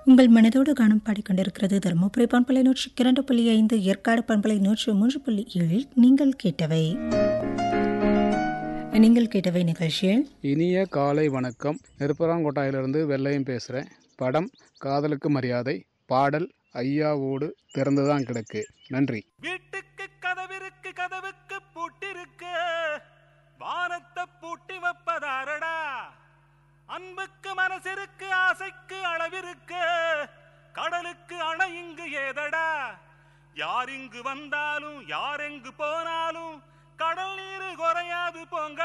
உங்கள் மனதோடு காணும் பாடிக்கொண்டிருக்கிறது தருமபுரி பண்பலை நூற்றி இரண்டு புள்ளி ஐந்து ஏற்காடு பண்பலை நூற்றி மூன்று புள்ளி ஏழில் நீங்கள் கேட்டவை நீங்கள் கேட்டவை நிகழ்ச்சியில் இனிய காலை வணக்கம் நெருப்பராங்கோட்டாயிலிருந்து வெள்ளையும் பேசுகிறேன் படம் காதலுக்கு மரியாதை பாடல் ஐயாவோடு திறந்துதான் கிடக்கு நன்றி வீட்டுக்கு கதவிருக்கு கதவுக்கு பூட்டிருக்கு வானத்தை பூட்டி வைப்பதாரடா அன்புக்கு மனசிற்கு ஆசைக்கு அளவிருக்கு கடலுக்கு அணை இங்கு ஏதடா யார் இங்கு வந்தாலும் யார் எங்கு போனாலும் கடல் நீர் குறையாது போங்க